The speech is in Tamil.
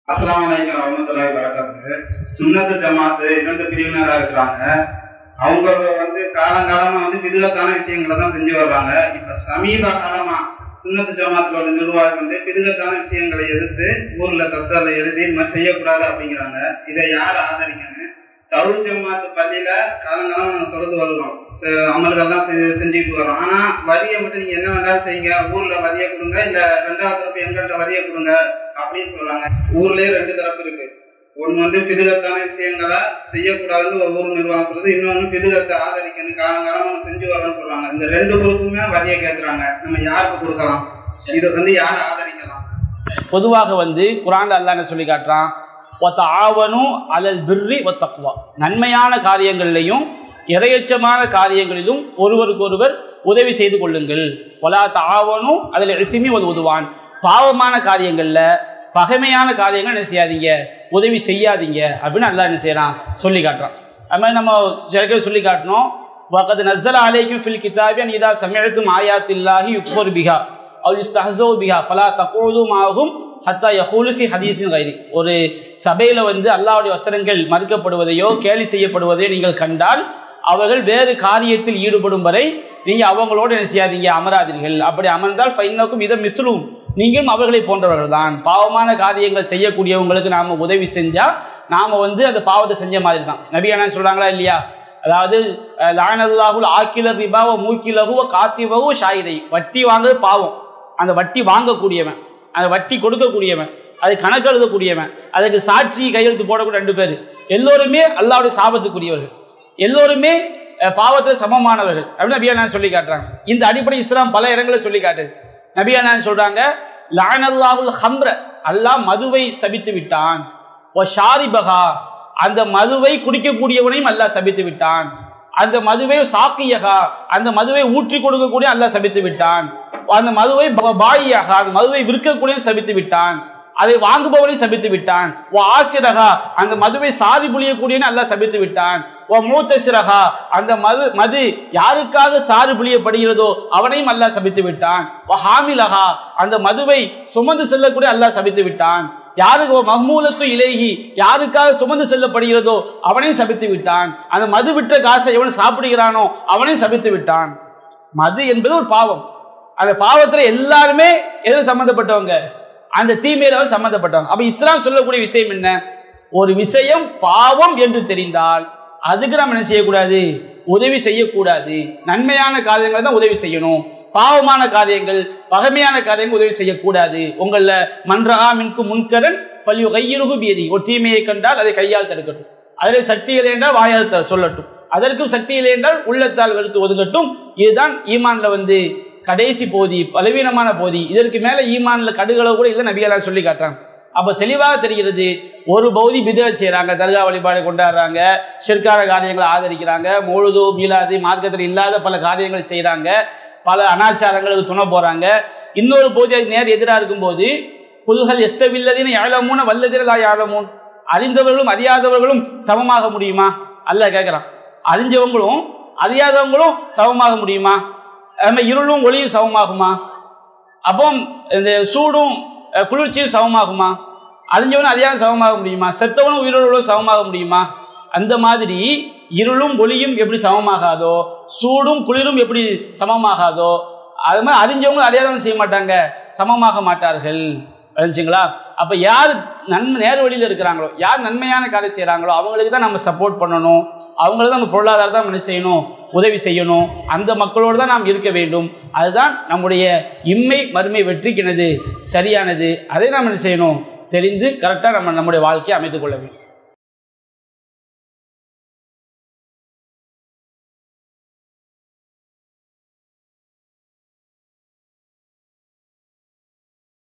அஸ்ஸலாமு அலைக்கும் வரமத்துல்லாஹி வரகாத்துஹு சுன்னத்து ஜமாத்து இரண்டு பிரிவினரா இருக்கிறாங்க அவங்க வந்து காலங்காலமா வந்து பிதுகத்தான விஷயங்களை தான் செஞ்சு வர்றாங்க இப்ப சமீப காலமா சுன்னத்து ஜமாத்துல உள்ள நிர்வாகம் வந்து பிதுகத்தான விஷயங்களை எதிர்த்து ஊர்ல தத்தல எழுதி இந்த மாதிரி செய்யக்கூடாது அப்படிங்கிறாங்க இதை யார் ஆதரிக்கணும் தருள் ஜமாத்து பள்ளியில காலங்காலமா நாங்க தொழுது வருகிறோம் செ- அமல்கள்லாம் செ- செஞ்சுக்கிட்டு வரோம் ஆனா வரியை மட்டும் நீங்க என்ன வேணாலும் செய்யுங்க ஊர்ல வரியை கொடுங்க இல்ல ரெண்டாவது தரப்பு எங்கள்கிட்ட வரியை கொடுங்க அப்படின்னு சொல்றாங்க ஊர்லயே ரெண்டு தரப்பு இருக்கு ஒன்று வந்து பிதுகத்தான விஷயங்களை செய்யக்கூடாதுன்னு ஒரு ஊர் நிர்வாகம் சொல்லுது இன்னொன்று பிதுகத்தை ஆதரிக்கணும் காலங்காலமா அவங்க செஞ்சு வரணும்னு சொல்றாங்க இந்த ரெண்டு குரூப்புமே வரியை கேட்குறாங்க நம்ம யாருக்கு கொடுக்கலாம் இது வந்து யார் ஆதரிக்கலாம் பொதுவாக வந்து குரான்ல அல்லாஹ் என்ன சொல்லி காட்டுறான் ஒத்த ஆவனும் அலல் பிர்ரி ஒத்தக்குவா நன்மையான காரியங்கள்லையும் இரையச்சமான காரியங்களிலும் ஒருவருக்கொருவர் உதவி செய்து கொள்ளுங்கள் ஒலா தாவனும் அதில் எசிமி ஒரு உதுவான் பாவமான காரியங்களில் பகைமையான காரியங்கள் என்ன செய்யாதீங்க உதவி செய்யாதீங்க அப்படின்னு அல்லாஹ் என்ன செய்யறான் சொல்லி காட்டுறான் அது மாதிரி நம்ம சில சொல்லி காட்டணும் وقد نزل عليكم في الكتاب أن إذا سمعتم آيات الله يكفر بها أو يستهزئ بها فلا تقعدوا معهم ஹத்தா யஹூலு ஃபி ஹதீஸின் கைரி ஒரு சபையில் வந்து அல்லாஹ்வுடைய வசனங்கள் மறுக்கப்படுவதையோ கேலி செய்யப்படுவதையோ நீங்கள் கண்டால் அவர்கள் வேறு காரியத்தில் ஈடுபடும் வரை நீங்கள் அவங்களோடு என்ன செய்யாதீங்க அமராதீர்கள் அப்படி அமர்ந்தால் ஃபைனக்கும் இதை மிஸ்லும் நீங்களும் அவர்களை போன்றவர்கள் தான் பாவமான காரியங்கள் செய்யக்கூடியவங்களுக்கு நாம் உதவி செஞ்சால் நாம் வந்து அந்த பாவத்தை செஞ்ச மாதிரி தான் நபி என்ன சொல்கிறாங்களா இல்லையா அதாவது லானல்லாஹுல் ஆக்கிலர் ரிபாவ மூக்கிலகுவ காத்திவகு ஷாயிதை வட்டி வாங்குறது பாவம் அந்த வட்டி வாங்கக்கூடியவன் அந்த வட்டி கொடுக்கக்கூடியவன் அது கணக்கு எழுதக்கூடியவன் அதுக்கு சாட்சி கையெழுத்து போடக்கூடிய ரெண்டு பேர் எல்லோருமே அல்லாவுடைய சாபத்துக்குரியவர்கள் எல்லோருமே அஹ், பாவத்தில் சமமானவர்கள் அப்படின்னு நபியா சொல்லி காட்டுறாங்க இந்த அடிப்படை இஸ்லாம் பல இடங்களில் சொல்லி காட்டுது நபியா சொல்றாங்க லானல்லாவுல் ஹம்ர அல்லாஹ் மதுவை சபித்து விட்டான் ஓ ஷாரிபகா அந்த மதுவை குடிக்கக்கூடியவனையும் அல்லாஹ் சபித்து விட்டான் அந்த மதுவை சாக்கியகா அந்த மதுவை ஊற்றி கொடுக்கக்கூடிய அல்லாஹ் சபித்து விட்டான் அந்த மதுவை ப- பாயியாக அந்த மதுவை விற்கக்கூடிய சபித்து விட்டான் அதை வாங்குபவனை சபித்து விட்டான் ஓ ஆசிரகா அந்த மதுவை சாதி புளியக்கூடியன்னு அல்லாஹ் சபித்து விட்டான் ஓ மூத்தசிரகா அந்த மது மது யாருக்காக சாறு புளியப்படுகிறதோ அவனையும் அல்லாஹ் சபித்து விட்டான் ஓ ஹாமிலகா அந்த மதுவை சுமந்து செல்லக்கூடிய அல்லாஹ் சபித்து விட்டான் யாருக்கு ஓ மஹ்மூலத்து இலேஹி யாருக்காக சுமந்து செல்லப்படுகிறதோ அவனையும் சபித்து விட்டான் அந்த மது விட்ட காசை எவன் சாப்பிடுகிறானோ அவனையும் சபித்து விட்டான் மது என்பது ஒரு பாவம் அந்த பாவத்துல எல்லாருமே எது சம்மந்தப்பட்டவங்க அந்த தீமையில சம்மந்தப்பட்டவங்க அப்ப இஸ்லாம் சொல்லக்கூடிய விஷயம் என்ன ஒரு விஷயம் பாவம் என்று தெரிந்தால் அதுக்கு நாம் என்ன செய்யக்கூடாது உதவி செய்யக்கூடாது நன்மையான காரியங்களை தான் உதவி செய்யணும் பாவமான காரியங்கள் பகைமையான காரியங்கள் உதவி செய்யக்கூடாது உங்கள மன்றா மின்கு முன்கரன் பல்யு கையிருகு பியதி ஒரு தீமையை கண்டால் அதை கையால் தடுக்கட்டும் அதில் சக்தி இல்லை என்றால் வாயால் த- சொல்லட்டும் அதற்கும் சக்தி இல்லை என்றால் உள்ளத்தால் வெறுத்து ஒதுங்கட்டும் இதுதான் ஈமான்ல வந்து கடைசி போதி பலவீனமான போதி இதற்கு மேல ஈமான்ல கடுகளவு கூட இல்லை நபியெல்லாம் சொல்லி காட்டுறாங்க அப்ப தெளிவாக தெரிகிறது ஒரு பௌதி பிதத் செய்றாங்க தர்கா வழிபாடு கொண்டாடுறாங்க ஷிர்கான காரியங்களை ஆதரிக்கிறாங்க முழுது மீளாது மார்க்கத்தில் இல்லாத பல காரியங்களை செய்றாங்க பல அனாச்சாரங்களுக்கு துணை போறாங்க இன்னொரு பகுதி அதுக்கு நேர் எதிராக இருக்கும்போது புல்கள் எஸ்தவில்லதின யாழமூன வல்லதிரலா யாழமூன் அறிந்தவர்களும் அறியாதவர்களும் சமமாக முடியுமா அல்ல கேட்குறான் அறிஞ்சவங்களும் அறியாதவங்களும் சமமாக முடியுமா அது மாதிரி இருளும் ஒளியும் சமமாகுமா அப்போ இந்த சூடும் அஹ், குளிர்ச்சியும் சமமாகுமா அறிஞ்சவனும் அறியாத சமமாக முடியுமா செத்தவனும் உயிரோடும் சமமாக முடியுமா அந்த மாதிரி இருளும் ஒளியும் எப்படி சமமாகாதோ சூடும் குளிரும் எப்படி சமமாகாதோ அது மாதிரி அறிஞ்சவங்களும் அறியாதவங்க செய்ய மாட்டாங்க சமமாக மாட்டார்கள் விளைஞ்சிங்களா அப்போ யார் நன்மை நேர் வழியில் இருக்கிறாங்களோ யார் நன்மையான காரியம் செய்கிறாங்களோ அவங்களுக்கு தான் நம்ம சப்போர்ட் பண்ணணும் அவங்களுக்கு தான் நம்ம பொருளாதாரத்தை நம்ம என்ன செய்யணும் உதவி செய்யணும் அந்த மக்களோடு தான் நாம் இருக்க வேண்டும் அதுதான் நம்முடைய இம்மை மறுமை வெற்றிக்கினது சரியானது அதை நாம் என்ன செய்யணும் தெரிந்து கரெக்டாக நம்ம நம்முடைய வாழ்க்கையை அமைத்துக் கொள்ள வேண்டும்